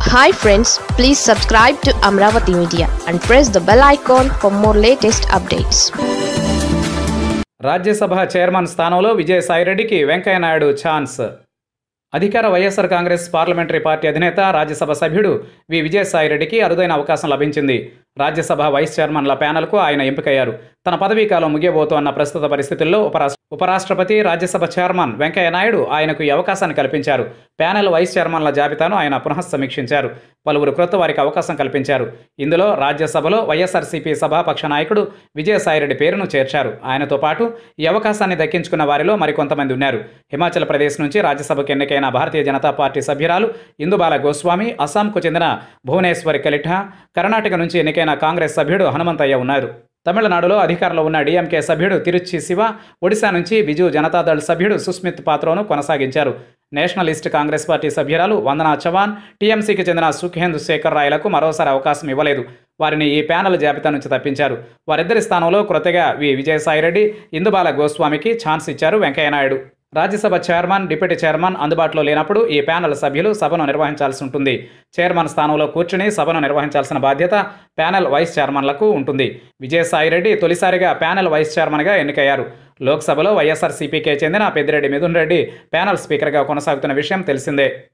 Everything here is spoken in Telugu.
hi friends please subscribe to Amaravati media and press the bell icon for more latest updates Rajya Sabha chairman స్థానంలో విజయసాయిరెడ్డికి వెంకయ్యనాయుడు ఛాన్స్ అధికార వైఎస్ఆర్ కాంగ్రెస్ పార్లమెంటరీ పార్టీ అధినేత రాజ్యసభ సభ్యుడు వి విజయసాయిరెడ్డికి అరుదైన అవకాశం లభించింది రాజ్యసభ వైస్ చైర్మన్ల ప్యానెల్కు ఆయన ఎంపికయ్యారు తన పదవీ కాలం ముగియబోతోన్న ప్రస్తుత పరిస్థితుల్లో ఉపరాష్ట్ర ఉపరాష్ట్రపతి రాజ్యసభ చైర్మన్ వెంకయ్యనాయుడు ఆయనకు ఈ అవకాశాన్ని కల్పించారు ప్యానెల్ వైస్ చైర్మన్ల జాబితాను ఆయన పునఃసమీక్షించారు పలువురు క్రొత్త వారికి అవకాశం కల్పించారు ఇందులో రాజ్యసభలో వైఎస్ఆర్సీపీ సభాపక్ష నాయకుడు విజయసాయిరెడ్డి పేరును చేర్చారు ఆయనతో పాటు ఈ అవకాశాన్ని దక్కించుకున్న వారిలో మరికొంతమంది ఉన్నారు హిమాచల్ ప్రదేశ్ నుంచి రాజ్యసభకు ఎన్నికైన భారతీయ జనతా పార్టీ సభ్యురాలు ఇందుబాల గోస్వామి అస్సాంకు చెందిన భువనేశ్వరి కలిఠా కర్ణాటక నుంచి ఎన్నికైన కాంగ్రెస్ సభ్యుడు హనుమంతయ్య ఉన్నారు తమిళనాడులో అధికారంలో ఉన్న డీఎంకే సభ్యుడు తిరుచి శివ ఒడిశా నుంచి బిజు జనతాదళ్ సభ్యుడు సుస్మిత్ పాత్రోను కొనసాగించారు నేషనలిస్ట్ కాంగ్రెస్ పార్టీ సభ్యురాలు వందనా చవాన్ టీఎంసీకి చెందిన సుఖేందు శేఖర్ రాయలకు మరోసారి అవకాశం ఇవ్వలేదు వారిని ఈ ప్యానెల్ జాబితా నుంచి తప్పించారు వారిద్దరి స్థానంలో క్రొత్తగా వి విజయసాయిరెడ్డి ఇందుబాల గోస్వామికి ఛాన్స్ ఇచ్చారు Venkaiah Naidu Rajya Sabha chairman deputy chairman అందుబాటులో లేనప్పుడు ఈ ప్యానెల్ సభ్యులు సభను నిర్వహించాల్సి ఉంటుంది చైర్మన్ స్థానంలో కూర్చుని సభను నిర్వహించాల్సిన బాధ్యత ప్యానెల్ వైస్ చైర్మన్లకు ఉంటుంది విజయసాయిరెడ్డి తొలిసారిగా ప్యానెల్ వైస్ చైర్మన్గా ఎన్నికయ్యారు లోక్సభలో వైఎస్ఆర్సీపీకే చెందిన పెద్దిరెడ్డి మిథున్ రెడ్డి ప్యానెల్ స్పీకర్గా కొనసాగుతున్న విషయం తెలిసిందే